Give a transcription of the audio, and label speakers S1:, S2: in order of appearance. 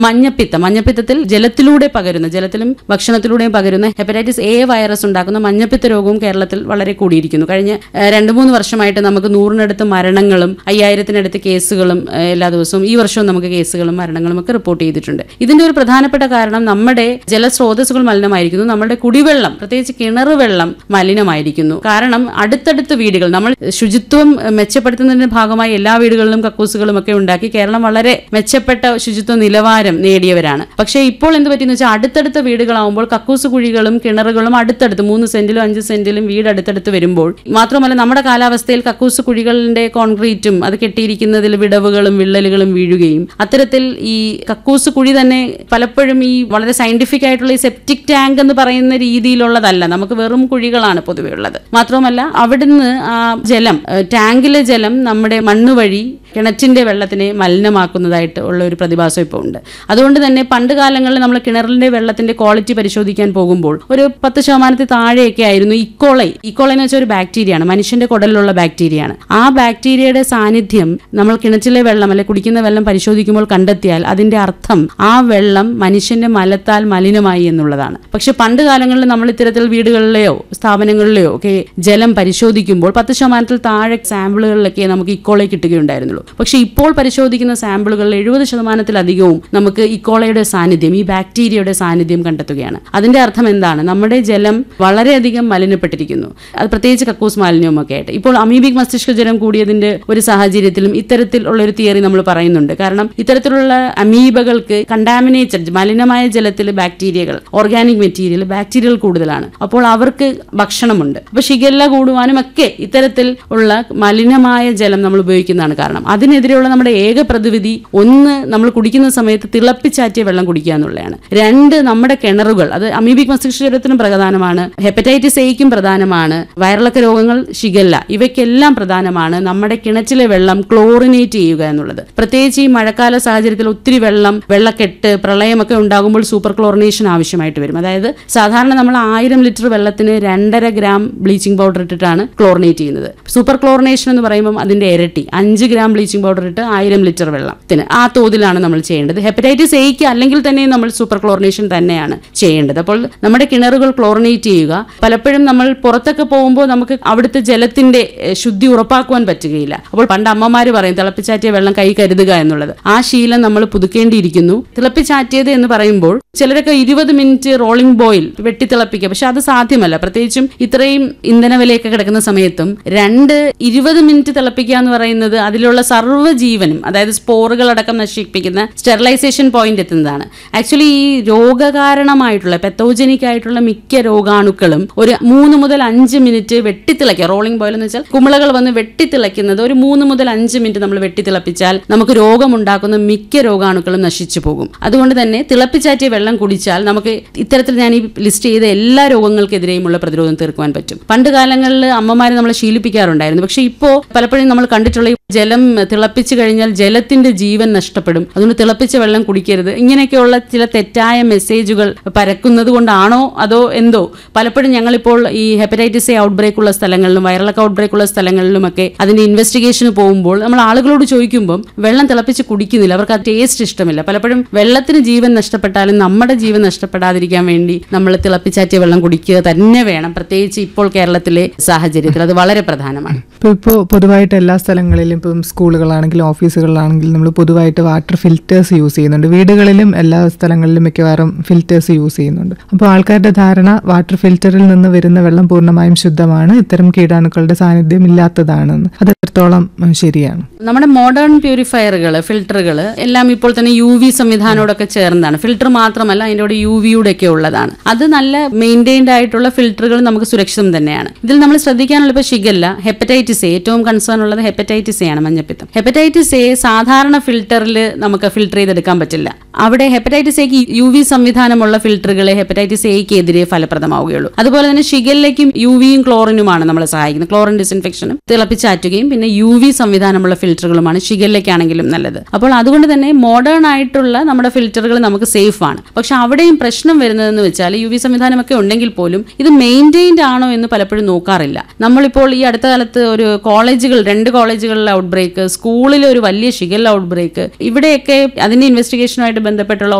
S1: മഞ്ഞപ്പിത്തം മഞ്ഞപ്പിത്തത്തിൽ ജലത്തിലൂടെ പകരുന്ന ജലത്തിലും ഭക്ഷണത്തിലൂടെയും പകരുന്ന ഹെപ്പറ്റൈറ്റിസ് എ വൈറസ് ഉണ്ടാക്കുന്ന മഞ്ഞപ്പിത്ത രോഗവും കേരളത്തിൽ വളരെ കൂടിയിരിക്കുന്നു കഴിഞ്ഞ ഏഹ്, രണ്ട് മൂന്ന് വർഷമായിട്ട് നമുക്ക് നൂറിനടുത്ത് മരണങ്ങളും അയ്യായിരത്തിനടുത്ത് കേസുകളും ഏഹ്, എല്ലാ ദിവസവും ഈ വർഷവും നമുക്ക് കേസുകളും മരണങ്ങളും ഒക്കെ റിപ്പോർട്ട് ചെയ്തിട്ടുണ്ട് ഇതിന്റെ ഒരു പ്രധാനപ്പെട്ട കാരണം നമ്മുടെ ജലസ്രോതസ്സുകൾ മലിനമായിരിക്കുന്നു നമ്മുടെ കുടിവെള്ളം പ്രത്യേകിച്ച് കിണർ വെള്ളം മലിനമായിരിക്കുന്നു കാരണം അടുത്തടുത്ത് വീടുകൾ നമ്മൾ ശുചിത്വം ഏഹ്, മെച്ചപ്പെടുത്തുന്നതിന്റെ ഭാഗമായി എല്ലാ വീടുകളിലും കക്കൂസുകളും ഒക്കെ ഉണ്ടാക്കി കേരളം വളരെ മെച്ചപ്പെട്ട ശുചിത്വ നിലവാരം നേടിയവരാണ് പക്ഷേ ഇപ്പോൾ എന്ത് പറ്റിയെന്ന് വെച്ചാൽ അടുത്തടുത്ത വീടുകളാവുമ്പോൾ കക്കൂസ് കുഴികളും കിണറുകളും അടുത്തടുത്ത് മൂന്ന് സെന്റിലും അഞ്ച് സെന്റിലും വീട് അടുത്തടുത്ത് വരുമ്പോൾ മാത്രമല്ല നമ്മുടെ കാലാവസ്ഥയിൽ കക്കൂസ് കുഴികളുടെ കോൺക്രീറ്റും അത് കെട്ടിയിരിക്കുന്നതിൽ വിടവുകളും വിള്ളലുകളും വീഴുകയും അത്തരത്തിൽ ഈ കക്കൂസ് കുഴി തന്നെ പലപ്പോഴും ഈ വളരെ സയന്റിഫിക് ആയിട്ടുള്ള ഈ സെപ്റ്റിക് ടാങ്ക് എന്ന് പറയുന്ന രീതിയിലുള്ളതല്ല നമുക്ക് വെറും കുഴികളാണ് പൊതുവെ ഉള്ളത് മാത്രമല്ല അവിടുന്ന് ആ ജലം ഏഹ്, ടാങ്കിലെ ജലം നമ്മുടെ മണ്ണ് വഴി കിണറ്റിന്റെ വെള്ളത്തിനെ മലിനമാക്കുന്നതായിട്ട് ഉള്ള ഒരു പ്രതിഭാസം ഇപ്പോൾ ഉണ്ട് അതുകൊണ്ട് തന്നെ പണ്ട് കാലങ്ങളിൽ നമ്മൾ കിണറിന്റെ വെള്ളത്തിന്റെ ക്വാളിറ്റി പരിശോധിക്കാൻ പോകുമ്പോൾ ഒരു പത്ത് ശതമാനത്തിൽ താഴെയൊക്കെ ആയിരുന്നു ഇക്കോളൈ ഇക്കോളൈ എന്ന് വെച്ചാൽ ഒരു ബാക്ടീരിയയാണ് മനുഷ്യന്റെ കുടലിലുള്ള ബാക്ടീരിയയാണ് ആ ബാക്ടീരിയയുടെ സാന്നിധ്യം നമ്മൾ കിണറ്റിലെ വെള്ളം അല്ലെ കുടിക്കുന്ന വെള്ളം പരിശോധിക്കുമ്പോൾ കണ്ടെത്തിയാൽ അതിന്റെ അർത്ഥം ആ വെള്ളം മനുഷ്യന്റെ മലത്താൽ മലിനമായി എന്നുള്ളതാണ് പക്ഷെ പണ്ട് കാലങ്ങളിൽ നമ്മൾ ഇത്തരത്തിൽ വീടുകളിലെയോ സ്ഥാപനങ്ങളിലെയോ ഒക്കെ ജലം പരിശോധിക്കുമ്പോൾ പത്ത് ശതമാനത്തിൽ താഴെ സാമ്പിളുകളിലൊക്കെ നമുക്ക് ഇക്കോളൈ കിട്ടുകയുണ്ടായിരുന്നുള്ളൂ പക്ഷെ ഇപ്പോൾ പരിശോധിക്കുന്ന സാമ്പിളുകളിൽ എഴുപത് ശതമാനത്തിലധികവും നമുക്ക് ഇക്കോളയുടെ സാന്നിധ്യം ഈ ബാക്ടീരിയയുടെ സാന്നിധ്യം കണ്ടെത്തുകയാണ് അതിന്റെ അർത്ഥം എന്താണ് നമ്മുടെ ജലം വളരെയധികം മലിനപ്പെട്ടിരിക്കുന്നു അത് പ്രത്യേകിച്ച് കക്കൂസ് മാലിന്യവും ഒക്കെ ആയിട്ട് ഇപ്പോൾ അമീബിക് മസ്തിഷ്ക ജ്വരം കൂടിയതിന്റെ ഒരു സാഹചര്യത്തിലും ഇത്തരത്തിലുള്ള ഒരു തിയറി നമ്മൾ പറയുന്നുണ്ട് കാരണം ഇത്തരത്തിലുള്ള അമീബകൾക്ക് കണ്ടാമിനേറ്റഡ് മലിനമായ ജലത്തിൽ ബാക്ടീരിയകൾ ഓർഗാനിക് മെറ്റീരിയൽ ബാക്ടീരിയകൾ കൂടുതലാണ് അപ്പോൾ അവർക്ക് ഭക്ഷണമുണ്ട് അപ്പൊ ഷിഗല്ല കൂടുവാനും ഒക്കെ ഇത്തരത്തിൽ ഉള്ള മലിനമായ ജലം നമ്മൾ ഉപയോഗിക്കുന്നതാണ് കാരണം അതിനെതിരെയുള്ള നമ്മുടെ ഏക പ്രതിവിധി ഒന്ന് നമ്മൾ കുടിക്കുന്ന സമയത്ത് തിളപ്പിച്ചാറ്റിയ വെള്ളം കുടിക്കുക എന്നുള്ളതാണ് രണ്ട് നമ്മുടെ കിണറുകൾ അത് അമീബിക് മസ്തിഷ്ക ജ്വരത്തിനും പ്രധാനമാണ് ഹെപ്പറ്റൈറ്റിസ് എയ്ക്കും പ്രധാനമാണ് വയറിളക്ക രോഗങ്ങൾ ഷിഗല്ല ഇവയ്ക്കെല്ലാം പ്രധാനമാണ് നമ്മുടെ കിണറ്റിലെ വെള്ളം ക്ലോറിനേറ്റ് ചെയ്യുക എന്നുള്ളത് പ്രത്യേകിച്ച് ഈ മഴക്കാല സാഹചര്യത്തിൽ ഒത്തിരി വെള്ളം വെള്ളക്കെട്ട് പ്രളയമൊക്കെ ഉണ്ടാകുമ്പോൾ സൂപ്പർ ക്ലോറിനേഷൻ ആവശ്യമായിട്ട് വരും അതായത് സാധാരണ നമ്മൾ ആയിരം ലിറ്റർ വെള്ളത്തിന് രണ്ടര ഗ്രാം ബ്ലീച്ചിങ് പൗഡർ ഇട്ടിട്ടാണ് ക്ലോറിനേറ്റ് ചെയ്യുന്നത് സൂപ്പർ ക്ലോറിനേഷൻ എന്ന് പറയുമ്പോൾ അതിന്റെ ഇരട്ടി അഞ്ച് ഗ്രാം ബ്ലീച്ചിങ് പൗഡർ ഇട്ട് ആയിരം ലിറ്റർ വെള്ളത്തിന് ആ തോതിലാണ് നമ്മൾ ചെയ്യേണ്ടത് ഹെപ്പറ്റൈറ്റിസ് എയ്ക്ക് അല്ലെങ്കിൽ തന്നെ നമ്മൾ സൂപ്പർ ക്ലോറിനേഷൻ തന്നെയാണ് ചെയ്യേണ്ടത് അപ്പോൾ നമ്മുടെ കിണറുകൾ ക്ലോറിനേറ്റ് ചെയ്യുക പലപ്പോഴും നമ്മൾ പുറത്തൊക്കെ പോകുമ്പോൾ നമുക്ക് അവിടുത്തെ ജലത്തിന്റെ ഏഹ്, ശുദ്ധി ഉറപ്പാക്കുവാൻ പറ്റുകയില്ല അപ്പോൾ പണ്ട് അമ്മമാര് പറയും തിളപ്പിച്ചാറ്റിയ വെള്ളം കൈ കരുതുക എന്നുള്ളത് ആ ശീലം നമ്മൾ പുതുക്കേണ്ടിയിരിക്കുന്നു തിളപ്പിച്ചാറ്റിയത് എന്ന് പറയുമ്പോൾ ചിലരൊക്കെ ഇരുപത് മിനിറ്റ് റോളിംഗ് ബോയിൽ വെട്ടിത്തിളപ്പിക്കുക പക്ഷെ അത് സാധ്യമല്ല പ്രത്യേകിച്ചും ഇത്രയും ഇന്ധന വിലയൊക്കെ കിടക്കുന്ന സമയത്തും രണ്ട് ഇരുപത് മിനിറ്റ് തിളപ്പിക്കുക എന്ന് പറയുന്നത് അതിലുള്ള സർവ്വജീവനും അതായത് സ്പോറുകൾ അടക്കം നശിപ്പിക്കുന്ന സ്റ്റെറിലൈസേഷൻ പോയിന്റ് എത്തുന്നതാണ് ആക്ച്വലി ഈ രോഗകാരണമായിട്ടുള്ള പെത്തോജനിക് ആയിട്ടുള്ള മിക്ക രോഗാണുക്കളും ഒരു മൂന്ന് മുതൽ അഞ്ച് മിനിറ്റ് വെട്ടിത്തിളയ്ക്കുക റോളിംഗ് ബോയിൽ എന്ന് വെച്ചാൽ കുമിളകൾ വന്ന് വെട്ടിത്തിളയ്ക്കുന്നത് ഒരു മൂന്ന് മുതൽ അഞ്ച് മിനിറ്റ് നമ്മൾ വെട്ടിത്തിളപ്പിച്ചാൽ നമുക്ക് രോഗമുണ്ടാക്കുന്ന മിക്ക രോഗാണുക്കളും നശിച്ചു പോകും അതുകൊണ്ട് തന്നെ തിളപ്പിച്ചാറ്റിയ വെള്ളം കുടിച്ചാൽ നമുക്ക് ഇത്തരത്തിൽ ഞാൻ ഈ ലിസ്റ്റ് ചെയ്ത എല്ലാ രോഗങ്ങൾക്കെതിരെയുമുള്ള പ്രതിരോധം തീർക്കുവാൻ പറ്റും പണ്ട് കാലങ്ങളിൽ അമ്മമാരെ നമ്മളെ ശീലിപ്പിക്കാറുണ്ടായിരുന്നു പക്ഷേ ഇപ്പോൾ പലപ്പോഴും നമ്മൾ കണ്ടിട്ടുള്ള ഈ ജലം തിളപ്പിച്ചു കഴിഞ്ഞാൽ ജലത്തിന്റെ ജീവൻ നഷ്ടപ്പെടും അതുകൊണ്ട് തിളപ്പിച്ച വെള്ളം കുടിക്കരുത് ഇങ്ങനെയൊക്കെയുള്ള ചില തെറ്റായ മെസ്സേജുകൾ പരക്കുന്നത് കൊണ്ടാണോ അതോ എന്തോ പലപ്പോഴും ഞങ്ങളിപ്പോൾ ഈ ഹെപ്പറ്റൈറ്റിസ് എ ഔട്ട്ബ്രേക്ക് ഉള്ള സ്ഥലങ്ങളിലും വൈറലൊക്കെ ഔട്ട്ബ്രേക്ക് ഉള്ള സ്ഥലങ്ങളിലുമൊക്കെ അതിന്റെ ഇൻവെസ്റ്റിഗേഷന് പോകുമ്പോൾ നമ്മൾ ആളുകളോട് ചോദിക്കുമ്പോൾ വെള്ളം തിളപ്പിച്ച് കുടിക്കുന്നില്ല അവർക്ക് ആ ടേസ്റ്റ് ഇഷ്ടമില്ല പലപ്പോഴും വെള്ളത്തിന് ജീവൻ നഷ്ടപ്പെട്ടാലും നമ്മുടെ ജീവൻ നഷ്ടപ്പെടാതിരിക്കാൻ വേണ്ടി നമ്മൾ തിളപ്പിച്ചാറ്റിയ വെള്ളം കുടിക്കുക തന്നെ വേണം പ്രത്യേകിച്ച് ഇപ്പോൾ കേരളത്തിലെ സാഹചര്യത്തിൽ അത് വളരെ പ്രധാനമാണ്
S2: ഇപ്പോൾ ഇപ്പോൾ പൊതുവായിട്ട് എല്ലാ സ്ഥലങ്ങളിലും ഇപ്പം സ്കൂളുകളാണെങ്കിലും ഓഫീസുകളിലാണെങ്കിലും നമ്മൾ പൊതുവായിട്ട് വാട്ടർ ഫിൽറ്റേഴ്സ് യൂസ് ചെയ്യുന്നുണ്ട് വീടുകളിലും എല്ലാ സ്ഥലങ്ങളിലും മിക്കവാറും ഫിൽറ്റേഴ്സ് യൂസ് ചെയ്യുന്നുണ്ട് അപ്പോൾ ആൾക്കാരുടെ ധാരണ വാട്ടർ ഫിൽറ്ററിൽ നിന്ന് വരുന്ന വെള്ളം പൂർണ്ണമായും ശുദ്ധമാണ് ഇത്തരം കീടാണുക്കളുടെ സാന്നിധ്യം ഇല്ലാത്തതാണെന്ന് അത് എത്രത്തോളം ഉം, ശരിയാണ്
S1: നമ്മുടെ മോഡേൺ പ്യൂരിഫയറുകൾ ഫിൽറ്ററുകൾ എല്ലാം ഇപ്പോൾ തന്നെ യു വി സംവിധാനോടൊക്കെ ചേർന്നതാണ് ഫിൽറ്റർ മാത്രമല്ല അതിൻ്റെ കൂടെ യു വിയുടെ ഒക്കെ ഉള്ളതാണ് അത് നല്ല മെയിൻറ്റൈൻഡ് ആയിട്ടുള്ള ഫിൽറ്ററുകൾ നമുക്ക് സുരക്ഷിതം തന്നെയാണ് ഇതിൽ നമ്മൾ ശ്രദ്ധിക്കാനുള്ള ഇപ്പോൾ ഷിഗല്ല ഹെപ്പറ്റൈറ്റിസ് എ ഏറ്റവും കൺസേൺ ഉള്ളത് ഹെപ്പറ്റൈറ്റിസ് എ ആണ് മഞ്ഞപ്പിത്തം ഹെപ്പറ്റൈറ്റിസ് എ സാധാരണ ഫിൽറ്ററിൽ നമുക്ക് ഫിൽറ്റർ ചെയ്തെടുക്കാൻ പറ്റില്ല അവിടെ ഹെപ്പറ്റൈറ്റിസ് എക്ക് യു വി സംവിധാനമുള്ള ഫിൽറ്ററുകളെ ഹെപ്പറ്റൈറ്റിസ് എക്ക് എതിരെ ഫലപ്രദമാവുകയുള്ളൂ അതുപോലെ തന്നെ ഷിഗല്ലയ്ക്കും യു വിയും ക്ലോറിനുമാണ് നമ്മളെ സഹായിക്കുന്നത് ക്ലോറിൻ ഡിസിൻഫെക്ഷനും തിളപ്പിച്ചാറ്റുകയും പിന്നെ യു വി സംവിധാനമുള്ള ഫിൽറ്ററുകളുമാണ് ഷിഗല്ലയ്ക്കാണെങ്കിലും നല്ലത് അപ്പോൾ അതുകൊണ്ട് തന്നെ മോഡേൺ ആയിട്ടുള്ള നമ്മുടെ ഫിൽറ്ററുകൾ നമുക്ക് സേഫ് ആണ് പക്ഷെ അവിടെയും പ്രശ്നം വരുന്നതെന്ന് വെച്ചാൽ യു വി സംവിധാനമൊക്കെ ഉണ്ടെങ്കിൽ പോലും ഇത് മെയിൻറ്റൈൻഡ് ആണോ എന്ന് പലപ്പോഴും നോക്കാറില്ല നമ്മളിപ്പോൾ ഈ അടുത്ത കാലത്ത് ഒരു കോളേജുകൾ രണ്ട് കോളേജുകളിലെ ഔട്ട്ബ്രേക്ക് ബ്രേക്ക് സ്കൂളിലെ ഒരു വലിയ ഷിഗൽ ഔട്ട് ബ്രേക്ക് ഇവിടെയൊക്കെ അതിന്റെ ഇൻവെസ്റ്റിഗേഷനുമായിട്ട് ബന്ധപ്പെട്ടുള്ള